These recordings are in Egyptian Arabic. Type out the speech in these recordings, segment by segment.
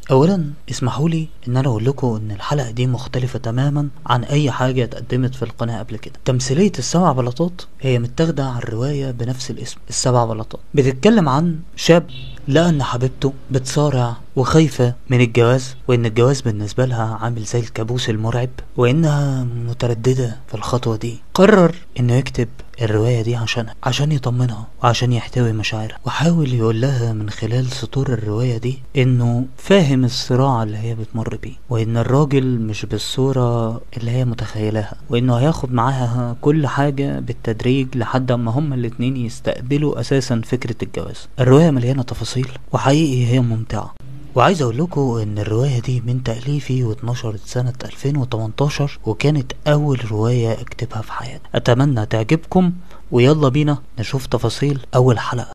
اولا اسمحوا لي ان انا اقول لكم ان الحلقه دي مختلفه تماما عن اي حاجه اتقدمت في القناه قبل كده تمثيليه السبع بلاطات هي متاخده عن روايه بنفس الاسم السبع بلاطات بتتكلم عن شاب لقى ان حبيبته بتصارع وخايفة من الجواز وان الجواز بالنسبة لها عامل زي الكابوس المرعب وانها مترددة في الخطوة دي قرر انه يكتب الرواية دي عشانها عشان يطمنها وعشان يحتوي مشاعرها وحاول يقول لها من خلال سطور الرواية دي انه فاهم الصراع اللي هي بتمر بيه وان الراجل مش بالصورة اللي هي متخيلها وانه هياخد معاها كل حاجة بالتدريج لحد اما هما الاتنين يستقبلوا اساسا فكرة الجواز الرواية مليانة تفاصيل وحقيقي هي ممتعة وعايز اقول لكم ان الرواية دي من تأليفي واتنشرت سنة 2018 وكانت اول رواية اكتبها في حياتي اتمنى تعجبكم ويلا بينا نشوف تفاصيل اول حلقة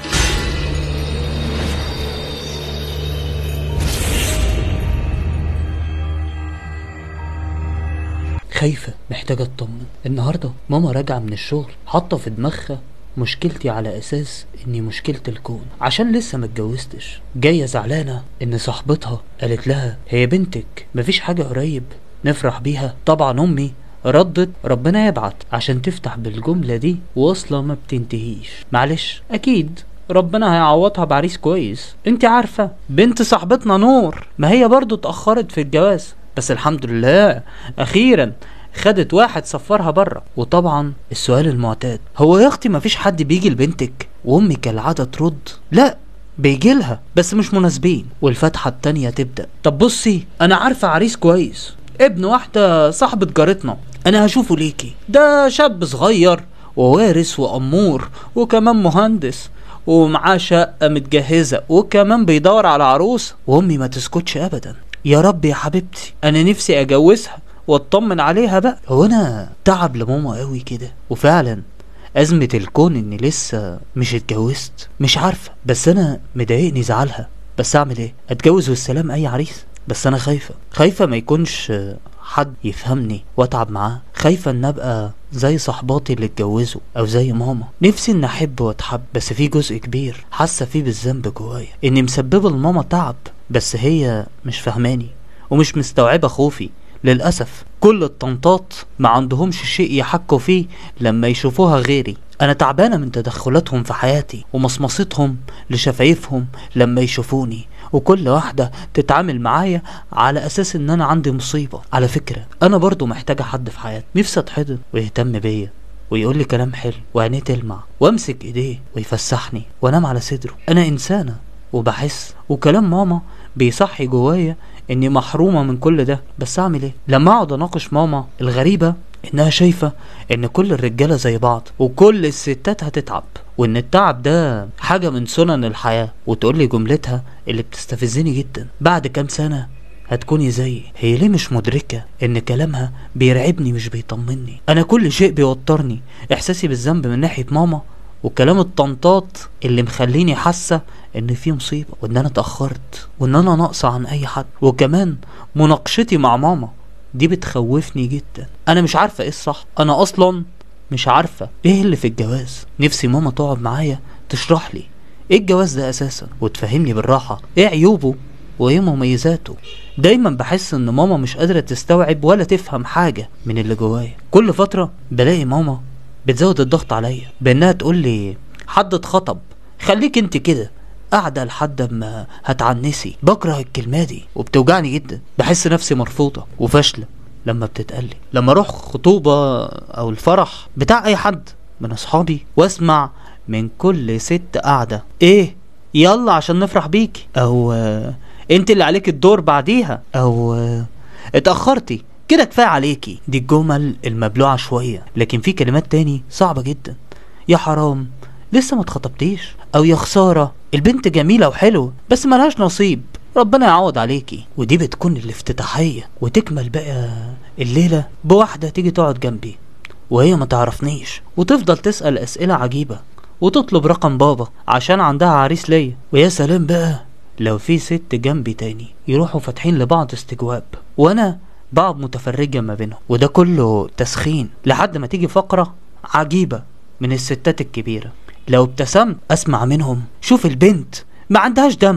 خايفة محتاجة اطمن النهاردة ماما راجعة من الشغل حاطة في دماغها مشكلتي على اساس اني مشكلة الكون عشان لسه ما اتجوزتش جاية زعلانة ان صاحبتها قالت لها هي بنتك مفيش حاجة قريب نفرح بيها طبعا امي ردت ربنا يبعت عشان تفتح بالجملة دي واصلة ما بتنتهيش معلش اكيد ربنا هيعوضها بعريس كويس انت عارفة بنت صاحبتنا نور ما هي برضو اتأخرت في الجواز بس الحمد لله اخيرا خدت واحد سفرها بره وطبعا السؤال المعتاد هو يا اختي مفيش حد بيجي لبنتك وامي كالعاده ترد لا بيجي لها بس مش مناسبين والفتحه التانية تبدا طب بصي انا عارفه عريس كويس ابن واحده صاحبه جارتنا انا هشوفه ليكي ده شاب صغير ووارث وامور وكمان مهندس ومعاه شقه متجهزه وكمان بيدور على عروس وامي ما تسكتش ابدا يا رب يا حبيبتي انا نفسي اجوزها واطمن عليها بقى هو انا تعب لماما قوي كده وفعلا أزمة الكون إني لسه مش اتجوزت مش عارفة بس أنا مضايقني زعلها بس أعمل إيه؟ أتجوز والسلام أي عريس بس أنا خايفة خايفة ما يكونش حد يفهمني وأتعب معاه خايفة إن أبقى زي صحباتي اللي اتجوزوا أو زي ماما نفسي إن أحب وأتحب بس في جزء كبير حاسة فيه بالذنب جوايا إني مسببة لماما تعب بس هي مش فهماني ومش مستوعبة خوفي للأسف كل الطنطات ما عندهمش شيء يحكوا فيه لما يشوفوها غيري أنا تعبانة من تدخلاتهم في حياتي ومصمصتهم لشفايفهم لما يشوفوني وكل واحدة تتعامل معايا على أساس إن أنا عندي مصيبة على فكرة أنا برضو محتاجة حد في حياتي نفسي أتحضن ويهتم بيا ويقول لي كلام حلو وعينيه تلمع وامسك ايديه ويفسحني وانام على صدره انا انسانه وبحس وكلام ماما بيصحي جوايا اني محرومة من كل ده بس اعمل ايه لما اقعد اناقش ماما الغريبة انها شايفة ان كل الرجالة زي بعض وكل الستات هتتعب وان التعب ده حاجة من سنن الحياة وتقول لي جملتها اللي بتستفزني جدا بعد كام سنة هتكوني زيي هي ليه مش مدركة ان كلامها بيرعبني مش بيطمني انا كل شيء بيوترني احساسي بالذنب من ناحية ماما وكلام الطنطات اللي مخليني حاسه ان في مصيبه وان انا اتاخرت وان انا ناقصه عن اي حد وكمان مناقشتي مع ماما دي بتخوفني جدا انا مش عارفه ايه الصح انا اصلا مش عارفه ايه اللي في الجواز نفسي ماما تقعد معايا تشرح لي ايه الجواز ده اساسا وتفهمني بالراحه ايه عيوبه وايه مميزاته دايما بحس ان ماما مش قادره تستوعب ولا تفهم حاجه من اللي جوايا كل فتره بلاقي ماما بتزود الضغط عليا بانها تقول لي حد اتخطب خليك انت كده قاعدة لحد ما هتعنسي بكره الكلمة دي وبتوجعني جدا بحس نفسي مرفوضة وفاشلة لما بتتقلي لما اروح خطوبة او الفرح بتاع اي حد من اصحابي واسمع من كل ست قاعدة ايه يلا عشان نفرح بيكي او آه انت اللي عليك الدور بعديها او آه اتأخرتي كده كفاية عليكي دي الجمل المبلوعة شوية لكن في كلمات تاني صعبة جدا يا حرام لسه ما اتخطبتيش او يا خسارة البنت جميلة وحلوة بس ملهاش نصيب ربنا يعوض عليكي ودي بتكون الافتتاحية وتكمل بقى الليلة بواحدة تيجي تقعد جنبي وهي ما تعرفنيش وتفضل تسأل أسئلة عجيبة وتطلب رقم بابا عشان عندها عريس ليا ويا سلام بقى لو في ست جنبي تاني يروحوا فاتحين لبعض استجواب وانا بقعد متفرجة ما بينهم وده كله تسخين لحد ما تيجي فقرة عجيبة من الستات الكبيرة لو ابتسمت اسمع منهم شوف البنت ما عندهاش دم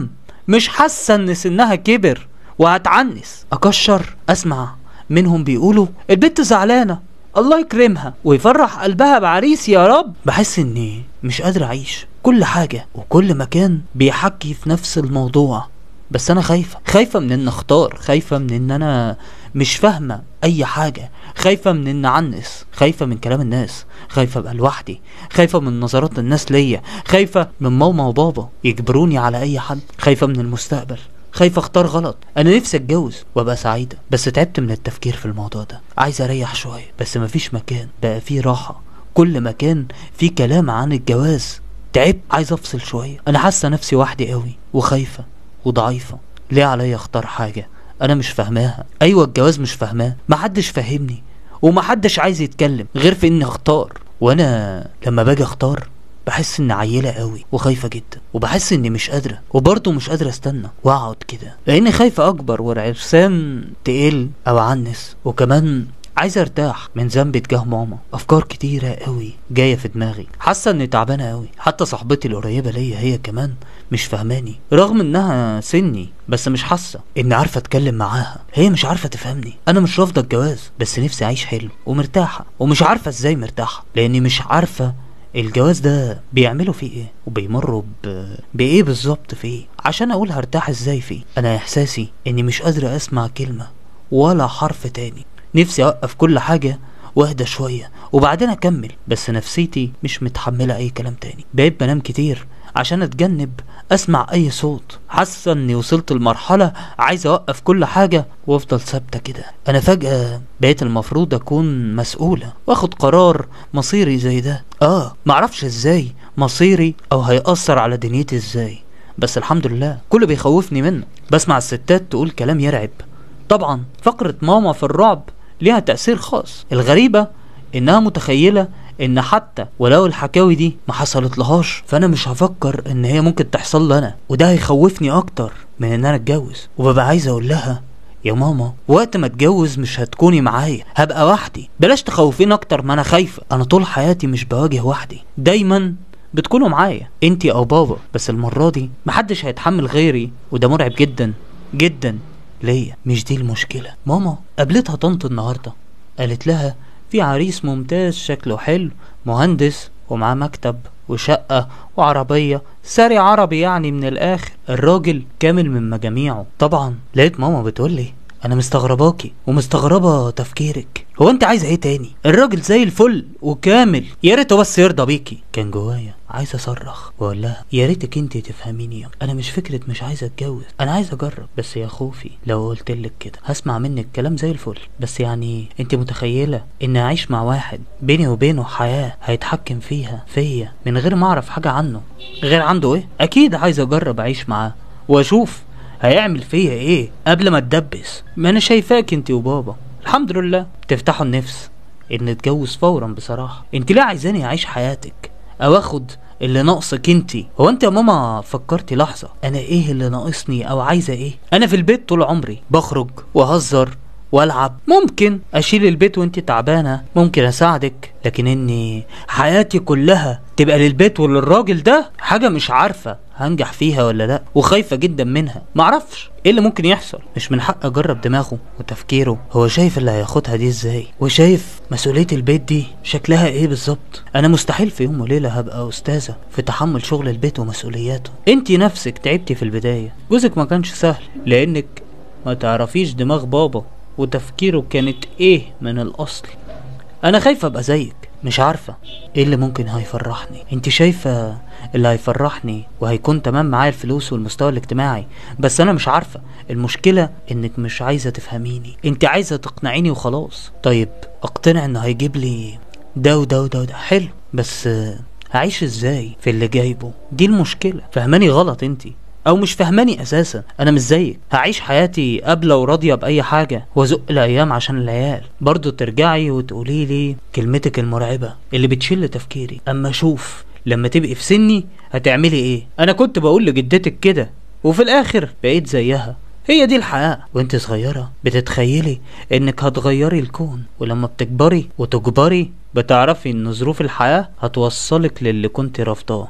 مش حاسة ان سنها كبر وهتعنس اكشر اسمع منهم بيقولوا البت زعلانة الله يكرمها ويفرح قلبها بعريس يا رب بحس اني مش قادر اعيش كل حاجة وكل مكان بيحكي في نفس الموضوع بس انا خايفة خايفة من ان اختار خايفة من ان انا مش فاهمة اي حاجة خايفة من ان عنس خايفة من كلام الناس خايفة ابقى لوحدي خايفة من نظرات الناس ليا خايفة من ماما وبابا يجبروني على اي حد خايفة من المستقبل خايفة اختار غلط انا نفسي اتجوز وابقى سعيدة بس تعبت من التفكير في الموضوع ده عايز اريح شوية بس مفيش مكان بقى فيه راحة كل مكان فيه كلام عن الجواز تعبت عايز افصل شوية انا حاسة نفسي وحدي قوي وخايفة وضعيفة ليه عليا اختار حاجة انا مش فاهماها ايوه الجواز مش فاهماه محدش فاهمني ومحدش عايز يتكلم غير في اني اختار وانا لما باجي اختار بحس اني عيلة قوي وخايفة جدا وبحس اني مش قادرة وبرضه مش قادرة استنى واقعد كده لاني خايفة اكبر والعرسان تقل او عنس وكمان عايز ارتاح من ذنبي تجاه ماما افكار كتيره قوي جايه في دماغي حاسه اني تعبانه قوي حتى صاحبتي القريبه ليا هي كمان مش فاهماني رغم انها سني بس مش حاسه اني عارفه اتكلم معاها هي مش عارفه تفهمني انا مش رافضه الجواز بس نفسي اعيش حلو ومرتاحه ومش عارفه ازاي مرتاحه لاني مش عارفه الجواز ده بيعملوا فيه ايه وبيمروا ب... بايه بالظبط فيه عشان اقول هرتاح ازاي فيه انا احساسي اني مش قادره اسمع كلمه ولا حرف تاني نفسي اوقف كل حاجه واهدى شويه وبعدين اكمل بس نفسيتي مش متحمله اي كلام تاني بقيت بنام كتير عشان اتجنب اسمع اي صوت حاسه اني وصلت لمرحله عايز اوقف كل حاجه وافضل ثابته كده انا فجاه بقيت المفروض اكون مسؤوله واخد قرار مصيري زي ده اه معرفش ازاي مصيري او هيأثر على دنيتي ازاي بس الحمد لله كله بيخوفني منه بسمع الستات تقول كلام يرعب طبعا فقرة ماما في الرعب ليها تأثير خاص الغريبة إنها متخيلة إن حتى ولو الحكاوي دي ما حصلت لهاش فأنا مش هفكر إن هي ممكن تحصل لي أنا وده هيخوفني أكتر من إن أنا أتجوز وببقى عايز أقول لها يا ماما وقت ما اتجوز مش هتكوني معايا هبقى وحدي بلاش تخوفيني اكتر ما انا خايفه انا طول حياتي مش بواجه وحدي دايما بتكونوا معايا انتي او بابا بس المره دي محدش هيتحمل غيري وده مرعب جدا جدا ليا مش دي المشكلة ماما قابلتها طنط النهاردة قالت لها في عريس ممتاز شكله حلو مهندس ومعاه مكتب وشقة وعربية ساري عربي يعني من الآخر الراجل كامل من مجاميعه طبعا لقيت ماما بتقولي انا مستغرباكي ومستغربه تفكيرك هو انت عايز ايه تاني الراجل زي الفل وكامل يا ريته بس يرضى بيكي كان جوايا عايز اصرخ واقول لها يا ريتك انت تفهميني يا انا مش فكره مش عايز اتجوز انا عايز اجرب بس يا خوفي لو قلت لك كده هسمع منك كلام زي الفل بس يعني انت متخيله ان اعيش مع واحد بيني وبينه حياه هيتحكم فيها فيا من غير ما اعرف حاجه عنه غير عنده ايه اكيد عايز اجرب اعيش معاه واشوف هيعمل فيا ايه قبل ما اتدبس ما انا شايفاك انت وبابا الحمد لله تفتحوا النفس ان اتجوز فورا بصراحه انت ليه عايزاني اعيش حياتك او اخد اللي ناقصك انت هو انت يا ماما فكرتي لحظه انا ايه اللي ناقصني او عايزه ايه انا في البيت طول عمري بخرج واهزر والعب ممكن اشيل البيت وانت تعبانه ممكن اساعدك لكن اني حياتي كلها تبقى للبيت وللراجل ده حاجه مش عارفه هنجح فيها ولا لا وخايفه جدا منها معرفش ايه اللي ممكن يحصل مش من حق اجرب دماغه وتفكيره هو شايف اللي هياخدها دي ازاي وشايف مسؤوليه البيت دي شكلها ايه بالظبط انا مستحيل في يوم وليله هبقى استاذه في تحمل شغل البيت ومسؤولياته انت نفسك تعبتي في البدايه جوزك ما كانش سهل لانك ما تعرفيش دماغ بابا وتفكيره كانت ايه من الاصل انا خايفه ابقى زيك مش عارفه ايه اللي ممكن هيفرحني انت شايفه اللي هيفرحني وهيكون تمام معايا الفلوس والمستوى الاجتماعي بس انا مش عارفه المشكله انك مش عايزه تفهميني انت عايزه تقنعيني وخلاص طيب اقتنع انه هيجيب لي ده وده وده وده حلو بس آه، هعيش ازاي في اللي جايبه دي المشكله فهماني غلط انتي او مش فهماني اساسا انا مش زيك هعيش حياتي قابله وراضيه باي حاجه وازق الايام عشان العيال برضو ترجعي وتقولي لي كلمتك المرعبه اللي بتشل تفكيري اما اشوف لما تبقي في سني هتعملي ايه انا كنت بقول لجدتك كده وفي الاخر بقيت زيها هي دي الحياة وانت صغيرة بتتخيلي انك هتغيري الكون ولما بتكبري وتجبري بتعرفي ان ظروف الحياة هتوصلك للي كنت رافضاه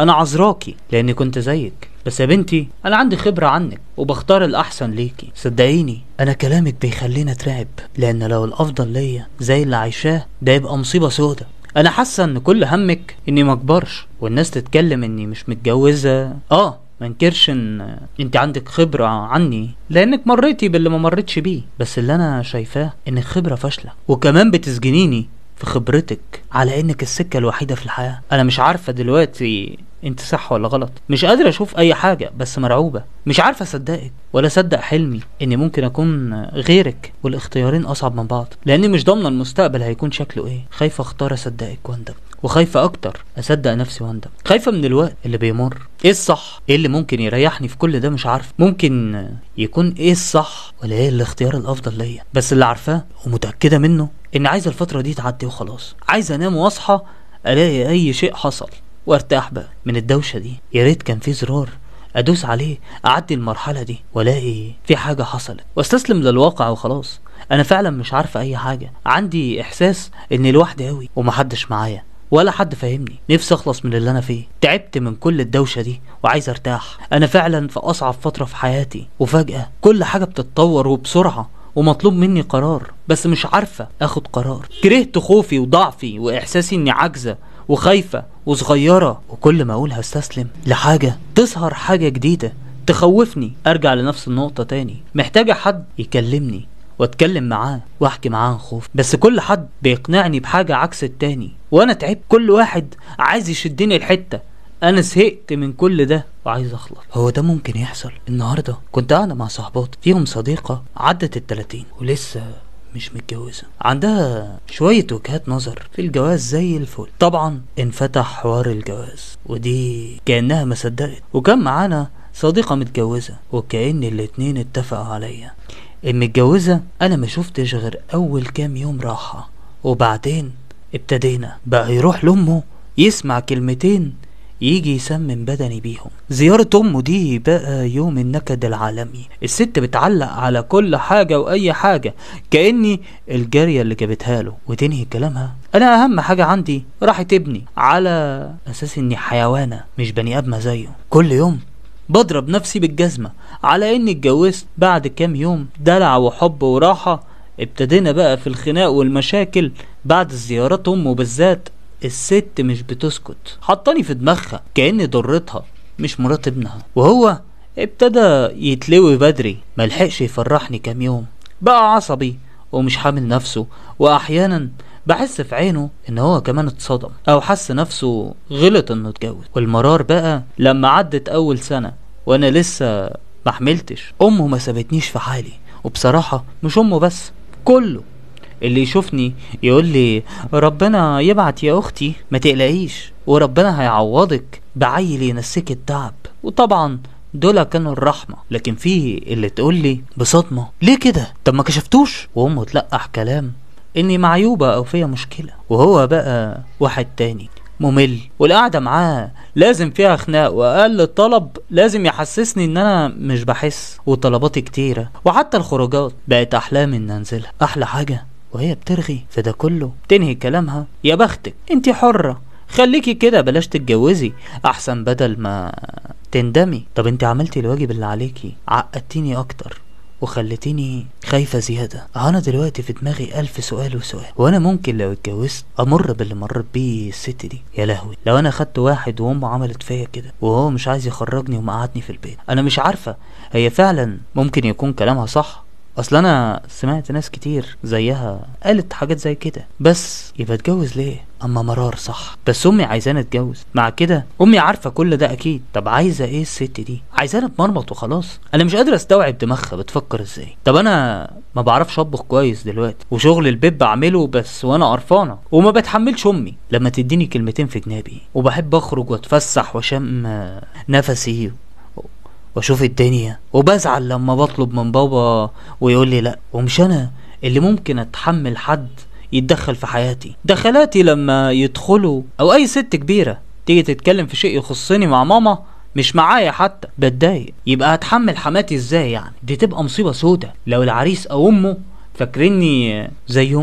انا عذراكي لاني كنت زيك بس يا بنتي انا عندي خبرة عنك وبختار الاحسن ليكي صدقيني انا كلامك بيخليني اترعب لان لو الافضل ليا زي اللي عايشاه ده يبقى مصيبة سودة انا حاسة ان كل همك اني مكبرش والناس تتكلم اني مش متجوزة اه ما انكرش ان انت عندك خبرة عني لانك مريتي باللي ما مريتش بيه بس اللي انا شايفاه انك خبرة فاشلة وكمان بتسجنيني في خبرتك على انك السكة الوحيدة في الحياة انا مش عارفة دلوقتي انت صح ولا غلط مش قادر اشوف اي حاجة بس مرعوبة مش عارفة اصدقك ولا اصدق حلمي اني ممكن اكون غيرك والاختيارين اصعب من بعض لاني مش ضامنة المستقبل هيكون شكله ايه خايفة اختار اصدقك واندم وخايفة اكتر اصدق نفسي واندم خايفة من الوقت اللي بيمر ايه الصح ايه اللي ممكن يريحني في كل ده مش عارف ممكن يكون ايه الصح ولا ايه الاختيار الافضل ليا بس اللي عارفاه ومتأكدة منه ان عايزة الفترة دي تعدي وخلاص عايز انام واصحى الاقي اي شيء حصل وارتاح بقى من الدوشة دي يا ريت كان في زرار ادوس عليه اعدي المرحلة دي والاقي في حاجة حصلت واستسلم للواقع وخلاص انا فعلا مش عارفة اي حاجة عندي احساس اني لوحدي اوي ومحدش معايا ولا حد فاهمني نفسي اخلص من اللي انا فيه تعبت من كل الدوشة دي وعايز ارتاح انا فعلا في اصعب فترة في حياتي وفجأة كل حاجة بتتطور وبسرعة ومطلوب مني قرار بس مش عارفة اخد قرار كرهت خوفي وضعفي واحساسي اني عاجزة وخايفة وصغيرة وكل ما اقول هستسلم لحاجة تظهر حاجة جديدة تخوفني ارجع لنفس النقطة تاني محتاجة حد يكلمني واتكلم معاه واحكي معاه عن خوف بس كل حد بيقنعني بحاجة عكس التاني وانا تعبت كل واحد عايز يشدني الحتة انا زهقت من كل ده وعايز اخلص هو ده ممكن يحصل النهاردة كنت قاعدة مع صحباتي فيهم صديقة عدت التلاتين ولسه مش متجوزة عندها شوية وجهات نظر في الجواز زي الفل طبعا انفتح حوار الجواز ودي كأنها ما صدقت وكان معانا صديقة متجوزة وكأن الاتنين اتفقوا عليا المتجوزة أنا ما شفتش غير أول كام يوم راحة وبعدين ابتدينا بقى يروح لأمه يسمع كلمتين يجي يسمم بدني بيهم زيارة أمه دي بقى يوم النكد العالمي الست بتعلق على كل حاجة وأي حاجة كأني الجارية اللي جابتها له وتنهي كلامها أنا أهم حاجة عندي راحة ابني على أساس إني حيوانة مش بني آدمة زيه كل يوم بضرب نفسي بالجزمة على اني اتجوزت بعد كام يوم دلع وحب وراحة ابتدينا بقى في الخناق والمشاكل بعد زيارات امه بالذات الست مش بتسكت حطاني في دماغها كأني ضرتها مش مرات ابنها وهو ابتدى يتلوي بدري ملحقش يفرحني كام يوم بقى عصبي ومش حامل نفسه واحيانا بحس في عينه ان هو كمان اتصدم او حس نفسه غلط انه اتجوز والمرار بقى لما عدت اول سنة وانا لسه ما حملتش امه ما سابتنيش في حالي وبصراحة مش امه بس كله اللي يشوفني يقول لي ربنا يبعت يا اختي ما تقلقيش وربنا هيعوضك بعيل ينسيك التعب وطبعا دول كانوا الرحمة لكن في اللي تقول لي بصدمة ليه كده طب ما كشفتوش وامه تلقح كلام اني معيوبة او فيها مشكلة وهو بقى واحد تاني ممل والقعدة معاه لازم فيها خناق واقل طلب لازم يحسسني ان انا مش بحس وطلباتي كتيرة وحتى الخروجات بقت احلام ان انزلها احلى حاجة وهي بترغي في ده كله تنهي كلامها يا بختك انت حرة خليكي كده بلاش تتجوزي احسن بدل ما تندمي طب انت عملتي الواجب اللي عليكي عقدتيني اكتر وخلتيني خايفة زيادة أنا دلوقتي في دماغي ألف سؤال وسؤال وأنا ممكن لو اتجوزت أمر باللي مرت بيه الست دي يا لهوي لو أنا خدت واحد وأمه عملت فيا كده وهو مش عايز يخرجني ومقعدني في البيت أنا مش عارفة هي فعلا ممكن يكون كلامها صح اصل انا سمعت ناس كتير زيها قالت حاجات زي كده بس يبقى اتجوز ليه اما مرار صح بس امي عايزاني اتجوز مع كده امي عارفه كل ده اكيد طب عايزه ايه الست دي عايزاني اتمرمط وخلاص انا مش قادر استوعب دماغها بتفكر ازاي طب انا ما بعرفش اطبخ كويس دلوقتي وشغل البيت بعمله بس وانا قرفانه وما بتحملش امي لما تديني كلمتين في جنابي وبحب اخرج واتفسح واشم نفسي واشوف الدنيا وبزعل لما بطلب من بابا ويقول لي لا ومش انا اللي ممكن اتحمل حد يتدخل في حياتي دخلاتي لما يدخلوا او اي ست كبيرة تيجي تتكلم في شيء يخصني مع ماما مش معايا حتى بتضايق يبقى هتحمل حماتي ازاي يعني دي تبقى مصيبة سودة لو العريس او امه فاكريني زي امي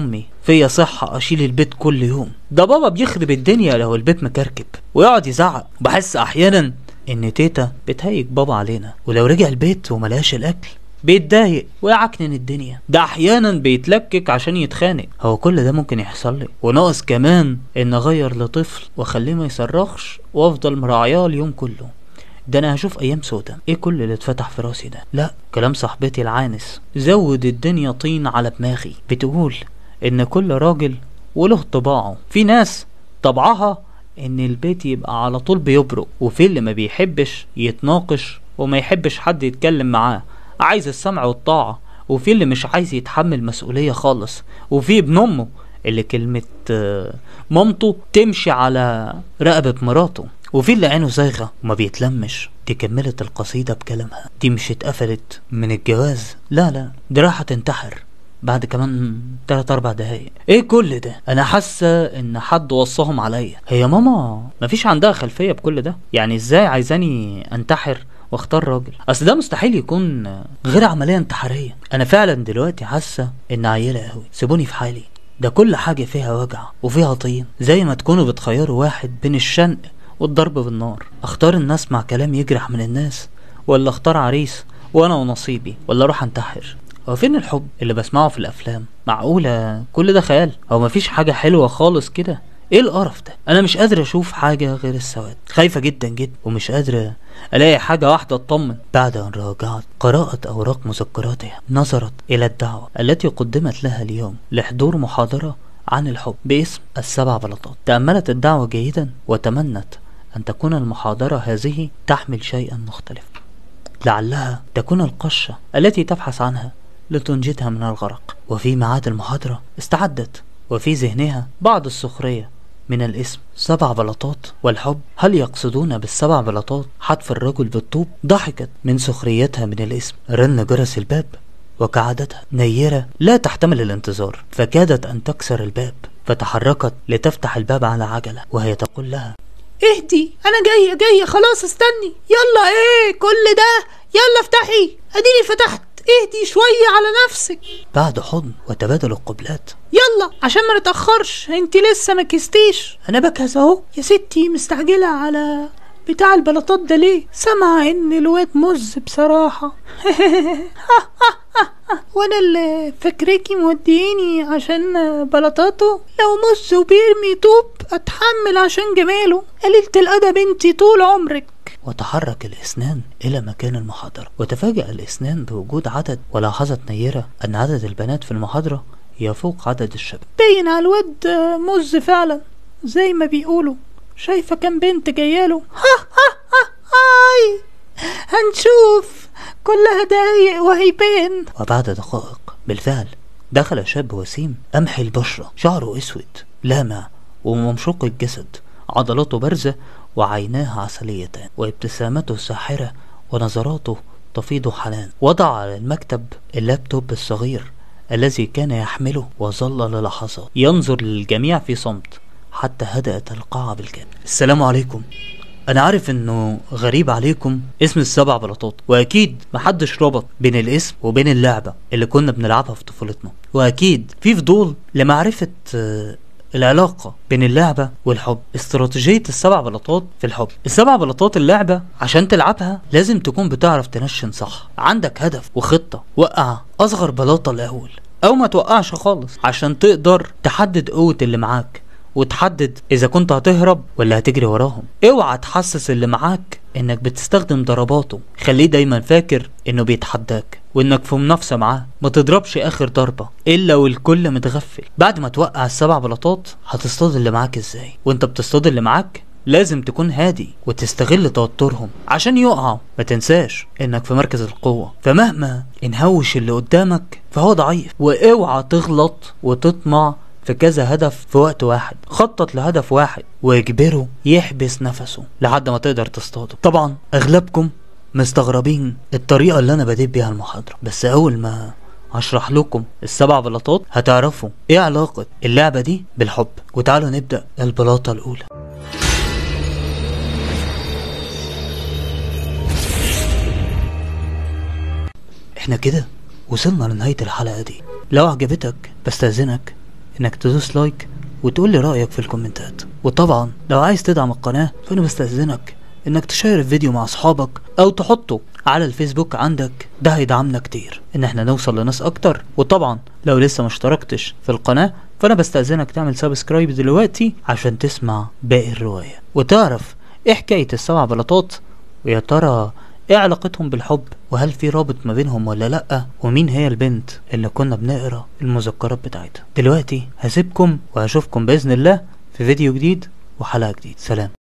فيا صحة أشيل البيت كل يوم ده بابا بيخرب الدنيا لو البيت مكركب ويقعد يزعق بحس أحيانا إن تيتا بتهيج بابا علينا ولو رجع البيت وملقاش الأكل بيتضايق ويعكنن الدنيا ده احيانا بيتلكك عشان يتخانق هو كل ده ممكن يحصل لي وناقص كمان ان اغير لطفل واخليه ما يصرخش وافضل مراعياه اليوم كله ده انا هشوف ايام سودا ايه كل اللي اتفتح في راسي ده لا كلام صاحبتي العانس زود الدنيا طين على دماغي بتقول ان كل راجل وله طباعه في ناس طبعها ان البيت يبقى على طول بيبرق وفي اللي ما بيحبش يتناقش وما يحبش حد يتكلم معاه عايز السمع والطاعة وفي اللي مش عايز يتحمل مسؤولية خالص وفي ابن امه اللي كلمة آه، مامته تمشي على رقبة مراته وفي اللي عينه زايغة وما بيتلمش دي كملت القصيدة بكلامها دي مش اتقفلت من الجواز لا لا دي رايحة تنتحر بعد كمان تلات اربع دقايق ايه كل ده انا حاسه ان حد وصاهم عليا هي ماما مفيش عندها خلفيه بكل ده يعني ازاي عايزاني انتحر واختار راجل اصل ده مستحيل يكون غير عمليه انتحاريه انا فعلا دلوقتي حاسه ان عيله قوي سيبوني في حالي ده كل حاجه فيها وجع وفيها طين زي ما تكونوا بتخيروا واحد بين الشنق والضرب بالنار اختار ان اسمع كلام يجرح من الناس ولا اختار عريس وانا ونصيبي ولا اروح انتحر هو فين الحب اللي بسمعه في الافلام معقوله كل ده خيال هو مفيش حاجه حلوه خالص كده ايه القرف ده انا مش قادر اشوف حاجه غير السواد خايفه جدا جدا ومش قادره الاقي حاجه واحده اطمن بعد ان راجعت قراءه اوراق مذكراتها نظرت الى الدعوه التي قدمت لها اليوم لحضور محاضره عن الحب باسم السبع بلاطات تاملت الدعوه جيدا وتمنت ان تكون المحاضره هذه تحمل شيئا مختلف لعلها تكون القشة التي تبحث عنها لتنجدها من الغرق وفي ميعاد المحاضرة استعدت وفي ذهنها بعض السخرية من الاسم سبع بلاطات والحب هل يقصدون بالسبع بلاطات حتف الرجل بالطوب ضحكت من سخريتها من الاسم رن جرس الباب وكعادتها نيرة لا تحتمل الانتظار فكادت أن تكسر الباب فتحركت لتفتح الباب على عجلة وهي تقول لها اهدي انا جايه جايه خلاص استني يلا ايه كل ده يلا افتحي اديني فتحت اهدي شويه على نفسك بعد حضن وتبادل القبلات يلا عشان ما نتاخرش انت لسه ما كستيش انا بكهز اهو يا ستي مستعجله على بتاع البلاطات ده ليه سامعه ان الواد مز بصراحه وانا اللي فاكراكي موديني عشان بلاطاته لو مز وبيرمي طوب اتحمل عشان جماله قليلة الادب انتي طول عمرك وتحرك الإسنان إلى مكان المحاضرة وتفاجأ الإسنان بوجود عدد ولاحظت نيرة أن عدد البنات في المحاضرة يفوق عدد الشباب باين على الواد مز فعلا زي ما بيقولوا شايفة كام بنت جاياله ها ها ها هاي هنشوف كلها دقايق وهيبان وبعد دقائق بالفعل دخل شاب وسيم أمحي البشرة شعره أسود لامع وممشوق الجسد عضلاته بارزة وعيناه عسليتان وابتسامته ساحرة ونظراته تفيض حنان وضع على المكتب اللابتوب الصغير الذي كان يحمله وظل للحظات ينظر للجميع في صمت حتى هدأت القاعة بالكامل السلام عليكم انا عارف انه غريب عليكم اسم السبع بلاطات واكيد محدش ربط بين الاسم وبين اللعبة اللي كنا بنلعبها في طفولتنا واكيد في فضول لمعرفة آه، العلاقة بين اللعبة والحب استراتيجية السبع بلاطات في الحب السبع بلاطات اللعبة عشان تلعبها لازم تكون بتعرف تنشن صح عندك هدف وخطة وقع أصغر بلاطة الأول أو ما توقعش خالص عشان تقدر تحدد قوة اللي معاك وتحدد اذا كنت هتهرب ولا هتجري وراهم اوعى تحسس اللي معاك انك بتستخدم ضرباته خليه دايما فاكر انه بيتحداك وانك في منافسه معاه ما تضربش اخر ضربه الا والكل متغفل بعد ما توقع السبع بلاطات هتصطاد اللي معاك ازاي وانت بتصطاد اللي معاك لازم تكون هادي وتستغل توترهم عشان يقعوا ما تنساش انك في مركز القوة فمهما انهوش اللي قدامك فهو ضعيف واوعى تغلط وتطمع في كذا هدف في وقت واحد خطط لهدف واحد واجبره يحبس نفسه لحد ما تقدر تصطاده طبعا اغلبكم مستغربين الطريقة اللي انا بديت بيها المحاضرة بس اول ما هشرح لكم السبع بلاطات هتعرفوا ايه علاقة اللعبة دي بالحب وتعالوا نبدأ البلاطة الاولى احنا كده وصلنا لنهاية الحلقة دي لو عجبتك بستأذنك انك تدوس لايك وتقول لي رأيك في الكومنتات وطبعا لو عايز تدعم القناة فانا بستأذنك انك تشير الفيديو مع اصحابك او تحطه على الفيسبوك عندك ده هيدعمنا كتير ان احنا نوصل لناس اكتر وطبعا لو لسه ما اشتركتش في القناة فانا بستأذنك تعمل سبسكرايب دلوقتي عشان تسمع باقي الرواية وتعرف ايه حكاية السبع بلاطات ويا ترى ايه علاقتهم بالحب وهل في رابط ما بينهم ولا لأ ومين هي البنت اللي كنا بنقرا المذكرات بتاعتها دلوقتي هسيبكم وهشوفكم بإذن الله في فيديو جديد وحلقة جديد سلام